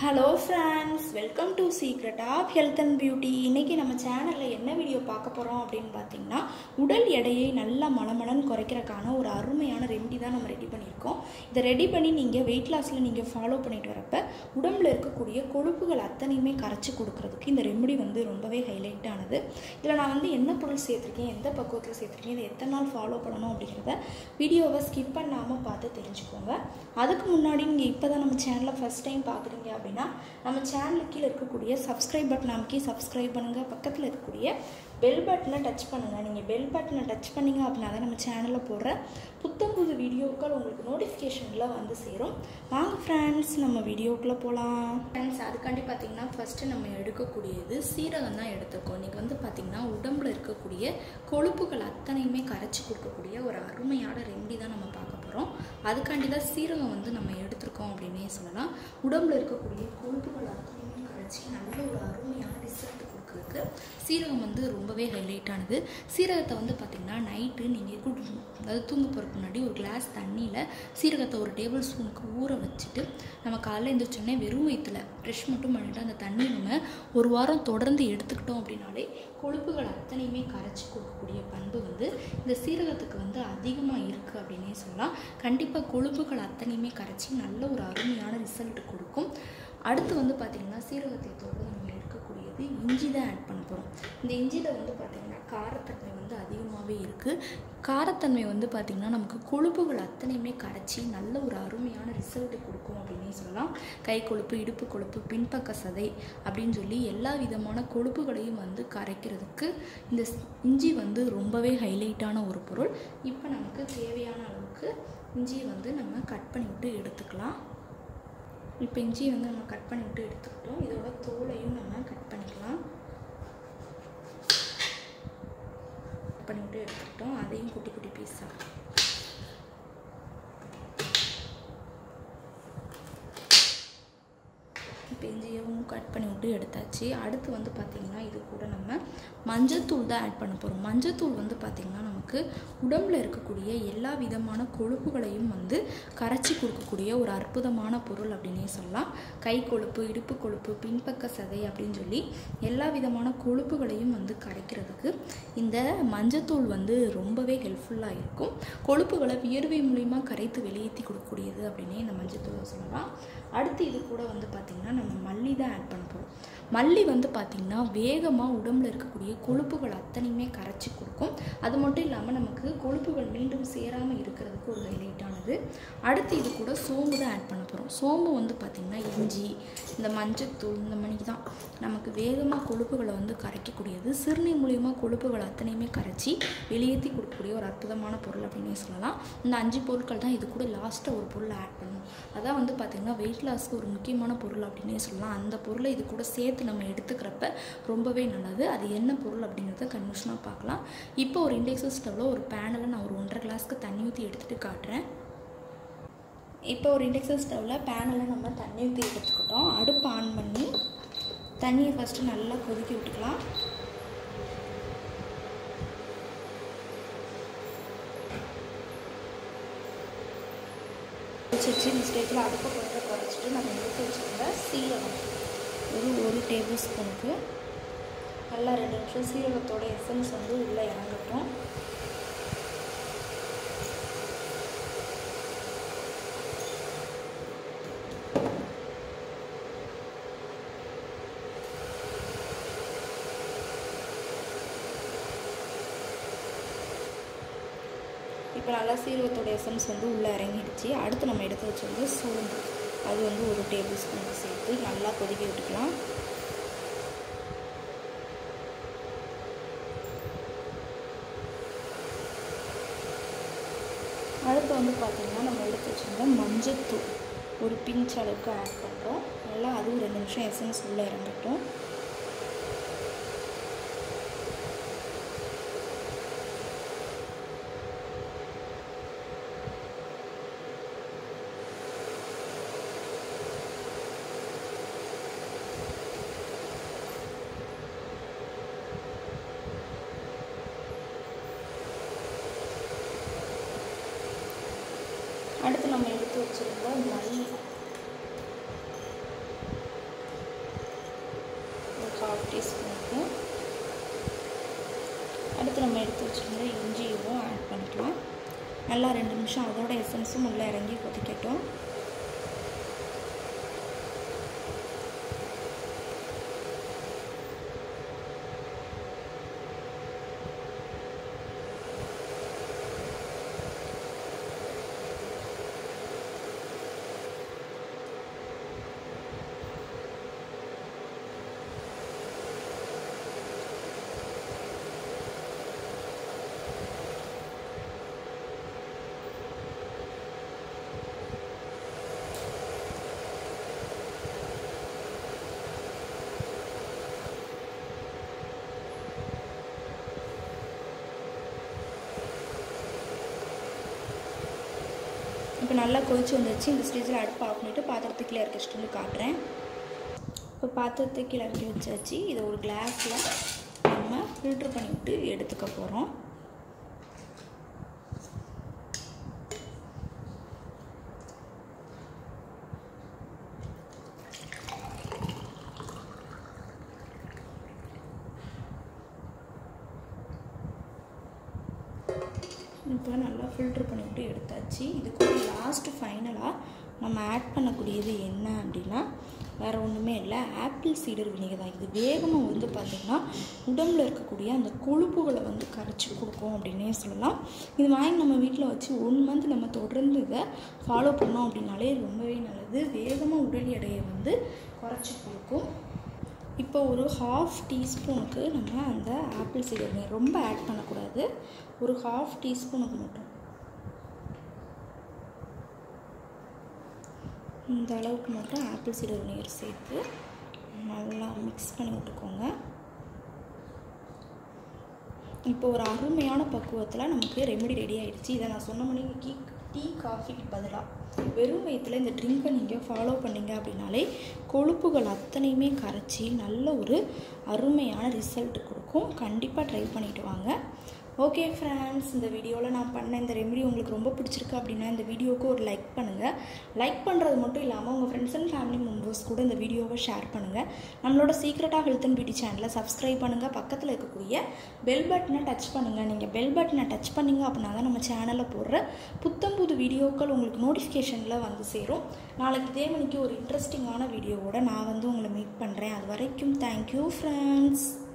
hello friends welcome to secret of health and beauty இன்றைக்கி நம்ம சேனலில் என்ன வீடியோ பார்க்க போகிறோம் அப்படின்னு பார்த்தீங்கன்னா உடல் எடையை நல்லா மலமலன்னு குறைக்கிறதுக்கான ஒரு அருமையான ரெமெடி தான் நம்ம ரெடி பண்ணியிருக்கோம் இதை ரெடி பண்ணி நீங்கள் வெயிட் லாஸில் நீங்கள் ஃபாலோ பண்ணிட்டு வரப்ப உடம்புல இருக்கக்கூடிய கொழுப்புகள் அத்தனையுமே கரைச்சி கொடுக்கறதுக்கு இந்த ரெமெடி வந்து ரொம்பவே ஹைலைட் ஆனது இதில் நான் வந்து என்ன பொருள் சேர்த்துருக்கேன் எந்த பக்குவத்தில் சேர்த்துருக்கேன் இதை எத்தனை நாள் ஃபாலோ பண்ணணும் அப்படிங்கிறத வீடியோவை ஸ்கிப் பண்ணாமல் பார்த்து தெரிஞ்சுக்கோங்க அதுக்கு முன்னாடி நீங்கள் இப்போ தான் நம்ம சேனலை ஃபஸ்ட் டைம் பார்க்குறீங்க அப்படின்னா நம்ம சேனலுக்கு கீழே இருக்கக்கூடிய சப்ஸ்கிரைப் பட்டன் அமைக்கி சப்ஸ்கிரைப் பண்ணுங்கள் பக்கத்தில் இருக்கக்கூடிய பெல் பட்டனை டச் பண்ணுங்கள் நீங்கள் பெல் பட்டனை டச் பண்ணீங்க அப்படின்னா தான் நம்ம சேனலில் போடுற புத்தம் புது வீடியோக்கள் உங்களுக்கு நோட்டிஃபிகேஷனில் வந்து சேரும் வாங்க ஃப்ரெண்ட்ஸ் நம்ம வீடியோக்குள்ளே போகலாம் ஃப்ரெண்ட்ஸ் அதுக்காண்டி பார்த்தீங்கன்னா ஃபஸ்ட்டு நம்ம எடுக்கக்கூடியது சீரகம் தான் எடுத்துக்கோம் இன்றைக்கி வந்து பார்த்திங்கன்னா உடம்புல இருக்கக்கூடிய கொழுப்புகள் அத்தனையுமே கரைச்சி கொடுக்கக்கூடிய ஒரு அருமையான ரெமெடி தான் நம்ம பார்க்க போகிறோம் அதுக்காண்டி தான் சீரகம் வந்து நம்ம எடுத்திருக்கோம் அப்படின்னே சொல்லலாம் உடம்புல இருக்கக்கூடிய கொழுப்புகள் அத்தனையுமே கரைச்சி நல்ல ஒரு அருமையான ரிசல்ட் கொடுக்குறதுக்கு சீரகம் வந்து ரொம்பவே ஹைலைட் ஆனது சீரகத்தை வந்து பார்த்திங்கன்னா நைட்டு நீங்கள் குடி அதாவது தூங்க போகிறதுக்கு முன்னாடி ஒரு கிளாஸ் தண்ணியில் சீரகத்தை ஒரு டேபிள் ஸ்பூனுக்கு ஊற வச்சுட்டு நம்ம காலையில் எழுந்திரிச்சோடனே வெறும் வயிற்றுல ப்ரெஷ் மட்டும் பண்ணிவிட்டு அந்த தண்ணியை நம்ம ஒரு வாரம் தொடர்ந்து எடுத்துக்கிட்டோம் அப்படின்னாலே கொழுப்புகள் அத்தனையுமே கரைச்சி கொடுக்கக்கூடிய பண்பு வந்து இந்த சீரகத்துக்கு வந்து அதிகமாக இருக்குது அப்படின்னே சொல்லலாம் கண்டிப்பாக கொழுப்புகள் அத்தனையுமே கரைச்சி நல்ல ஒரு அருமையான ரிசல்ட் கொடுக்கும் அடுத்து வந்து பார்த்திங்கன்னா சீரகத்தை தொடர்ந்து நம்ம எடுக்கக்கூடியது இஞ்சி தான் ஆட் பண்ண போகிறோம் இந்த இஞ்சியில் வந்து பார்த்திங்கன்னா காரத்தன்மை வந்து அதிகமாகவே இருக்குது காரத்தன்மை வந்து பார்த்திங்கன்னா நமக்கு கொழுப்புகள் அத்தனையுமே கரைச்சி நல்ல ஒரு அருமையான ரிசல்ட் கொடுக்கும் அப்படின்னே சொல்லலாம் கை கொழுப்பு இடுப்பு கொழுப்பு பின்பக்க சதை அப்படின்னு சொல்லி எல்லா விதமான கொழுப்புகளையும் வந்து கரைக்கிறதுக்கு இந்த இஞ்சி வந்து ரொம்பவே ஹைலைட்டான ஒரு பொருள் இப்போ நமக்கு தேவையான அளவுக்கு இஞ்சியை வந்து நம்ம கட் பண்ணிவிட்டு எடுத்துக்கலாம் இப்போ இஞ்சியை வந்து நம்ம கட் பண்ணிவிட்டு எடுத்துக்கிட்டோம் இதோட தோலையும் நம்ம கட் பண்ணிக்கலாம் கட் பண்ணிவிட்டு எடுத்துக்கிட்டோம் அதையும் குட்டி குட்டி பீஸாக இப்போ இஞ்சியவும் கட் பண்ணி விட்டு எடுத்தாச்சு அடுத்து வந்து பார்த்திங்கன்னா இது கூட நம்ம மஞ்சத்தூள் தான் ஆட் பண்ண போகிறோம் மஞ்சத்தூள் வந்து பார்த்திங்கன்னா நமக்கு உடம்பில் இருக்கக்கூடிய எல்லா விதமான கொழுப்புகளையும் வந்து கரைச்சி கொடுக்கக்கூடிய ஒரு அற்புதமான பொருள் அப்படின்னே சொல்லலாம் கை கொழுப்பு இடுப்பு கொழுப்பு பின்பக்க சதை அப்படின்னு சொல்லி எல்லா விதமான கொழுப்புகளையும் வந்து கரைக்கிறதுக்கு இந்த மஞ்சத்தூள் வந்து ரொம்பவே ஹெல்ப்ஃபுல்லாக இருக்கும் கொழுப்புகளை வியர்வை மூலிமா கரைத்து வெளியேற்றி கொடுக்கக்கூடியது அப்படின்னே இந்த மஞ்சத்தூளை சொல்லலாம் அடுத்து இது கூட வந்து பார்த்திங்கன்னா நம்ம மல்லி தான் ஆட் பண்ண போகிறோம் மல்லி வந்து பார்த்திங்கன்னா வேகமாக உடம்புல இருக்கக்கூடிய கொழுப்புகள் அத்தனையுமே கரைச்சி கொடுக்கும் அது மட்டும் இல்லாமல் நமக்கு கொழுப்புகள் மீண்டும் சேராமல் இருக்கிறதுக்கு ஒரு ஹைலைட்டானது அடுத்து இது கூட சோம்பு தான் ஆட் பண்ண போகிறோம் சோம்பு வந்து பார்த்திங்கன்னா இஞ்சி இந்த மஞ்சத்தூள் இந்த மணிக்கு தான் நமக்கு வேகமாக கொழுப்புகளை வந்து கரைக்கக்கூடியது சிறுநீர் மூலியமாக கொழுப்புகள் அத்தனையுமே கரைச்சி வெளியேற்றி கொடுக்கக்கூடிய ஒரு அற்புதமான பொருள் அப்படின்னே சொல்லலாம் இந்த அஞ்சு பொருட்கள் தான் இது கூட லாஸ்ட்டாக ஒரு பொருள் ஆட் பண்ணணும் அதான் வந்து பார்த்திங்கன்னா வெயிட் லாஸ்க்கு ஒரு முக்கியமான பொருள் அப்படின்னே சொல்லலாம் அந்த பொருளை இது கூட சேர்த்து நம்ம எடுத்துக்கிறப்ப ரொம்பவே நல்லது அது என்ன பொருள் அப்படிங்கிறத கன்ஃபியூஷனாக பார்க்கலாம் இப்போ ஒரு இண்டெக்ஸல் ஸ்டவ்வில் ஒரு பேனில் நான் ஒரு ஒன்றரை கிளாஸ்க்கு தண்ணி ஊற்றி எடுத்துகிட்டு காட்டுறேன் இப்போ ஒரு இண்டக்ஷன் ஸ்டவ்வில் பேனில் நம்ம தண்ணி ஊற்றி எடுத்துக்கிட்டோம் அடுப்பு ஆன் பண்ணி தண்ணியை ஃபஸ்ட்டு நல்லா கொதிக்க விட்டுக்கலாம் கொதிச்சிச்சு இந்த ஸ்டேஜில் அடுப்பை கொஞ்சம் குறைச்சிட்டு நம்ம எடுத்து வச்சுருந்த சீரகம் ஒரு ஒரு டேபிள் ஸ்பூனுக்கு நல்லா ரெண்டு நிமிஷம் சீரகத்தோட எசன்ஸ் வந்து உள்ளே இறங்கட்டும் இப்போ நல்லா சீரகத்தோட எசன்ஸ் வந்து உள்ளே இறங்கிடுச்சு அடுத்து நம்ம எடுத்து வச்சுருந்து சோம்பு அது வந்து ஒரு டேபிள் ஸ்பூன் சேர்த்து நல்லா கொதிக்க விட்டுக்கலாம் அடுத்து வந்து பார்த்திங்கன்னா நம்ம எடுத்து வச்சுருந்த மஞ்சத்தூள் ஒரு பிஞ்ச் அளவுக்கு ஆட் பண்ணுறோம் நல்லா அதுவும் ரெண்டு நிமிஷம் எசன்ஸ் உள்ளே இறங்கட்டும் அடுத்து நம்ம எடுத்து வச்சுருந்த மல்லி ஹாஃப் டீஸ்பூன் இருக்கும் அடுத்து நம்ம எடுத்து வச்சுருந்த இஞ்சியும் ஆட் பண்ணிக்கலாம் நல்லா ரெண்டு நிமிஷம் அதோட எசன்ஸும் உள்ளே இறங்கி கொதிக்கட்டும் இப்போ நல்லா கொதிச்சு வந்துச்சு இந்த ஸ்டேஜில் அடுப்பு ஆஃப் பண்ணிவிட்டு பாத்திரத்துக்கு கீழே இருக்க வந்து காட்டுறேன் இப்போ பாத்திரத்துக்கு கீழே இறக்கி வச்சாச்சு இதை ஒரு கிளாஸில் நம்ம ஃபில்ட்ரு பண்ணி விட்டு எடுத்துக்க போகிறோம் இப்போ நல்லா ஃபில்ட்ரு பண்ணிவிட்டு எடுத்தாச்சு இது கூட லாஸ்ட்டு ஃபைனலாக நம்ம ஆட் பண்ணக்கூடியது என்ன அப்படின்னா வேறு ஒன்றுமே இல்லை ஆப்பிள் சீடர் வினிகர் தான் இது வேகமாக வந்து பார்த்திங்கன்னா உடம்புல இருக்கக்கூடிய அந்த கொழுப்புகளை வந்து கரைச்சி கொடுக்கும் அப்படின்னே சொல்லலாம் இது வாங்கி நம்ம வீட்டில் வச்சு ஒன் மந்த் நம்ம தொடர்ந்து இதை ஃபாலோ பண்ணோம் அப்படின்னாலே ரொம்பவே நல்லது வேகமாக உடல் எடையை வந்து குறைச்சி கொடுக்கும் இப்போ ஒரு ஹாஃப் டீஸ்பூனுக்கு நம்ம அந்த ஆப்பிள் சீடர் வினிகர் ரொம்ப ஆட் பண்ணக்கூடாது ஒரு ஹாஃப் டீஸ்பூனுக்கு மட்டும் இந்த அளவுக்கு மட்டும் ஆப்பிள் சீடர் வினிகர் சேர்த்து நல்லா மிக்ஸ் பண்ணி விட்டுக்கோங்க இப்போ ஒரு அருமையான பக்குவத்தில் நமக்கு ரெமெடி ரெடி ஆகிடுச்சு இதை நான் சொன்ன மணிக்கு கீ டீ காஃபிக்கு பதிலாக வெறும் வயிற்றில் இந்த ட்ரிங்கை நீங்கள் ஃபாலோ பண்ணிங்க அப்படின்னாலே கொழுப்புகள் அத்தனையுமே கரைச்சி நல்ல ஒரு அருமையான ரிசல்ட் கொடுக்கும் கண்டிப்பாக ட்ரை பண்ணிவிட்டு வாங்க ஓகே ஃப்ரெண்ட்ஸ் இந்த வீடியோவில் நான் பண்ண இந்த ரெமெடி உங்களுக்கு ரொம்ப பிடிச்சிருக்கு அப்படின்னா இந்த வீடியோவுக்கு ஒரு லைக் பண்ணுங்கள் லைக் பண்ணுறது மட்டும் இல்லாமல் உங்கள் ஃப்ரெண்ட்ஸ் அண்ட் ஃபேமிலி மெம்பர்ஸ் கூட இந்த வீடியோவை ஷேர் பண்ணுங்கள் நம்மளோட சீக்ரெட்டாக ஹெல்த் அண்ட் பியூட்டி சேனலை சப்ஸ்கிரைப் பண்ணுங்கள் பக்கத்தில் இருக்கக்கூடிய பெல் பட்டனை டச் பண்ணுங்கள் நீங்கள் பெல் பட்டனை டச் பண்ணிங்க அப்படின்னா தான் நம்ம சேனலில் போடுற புத்தம் புது வீடியோக்கள் உங்களுக்கு நோட்டிஃபிகேஷனில் வந்து சேரும் நாளைக்கு இதே மணிக்கு ஒரு இன்ட்ரெஸ்டிங்கான வீடியோவோட நான் வந்து உங்களை மீட் பண்ணுறேன் அது வரைக்கும் தேங்க்யூ ஃப்ரெண்ட்ஸ்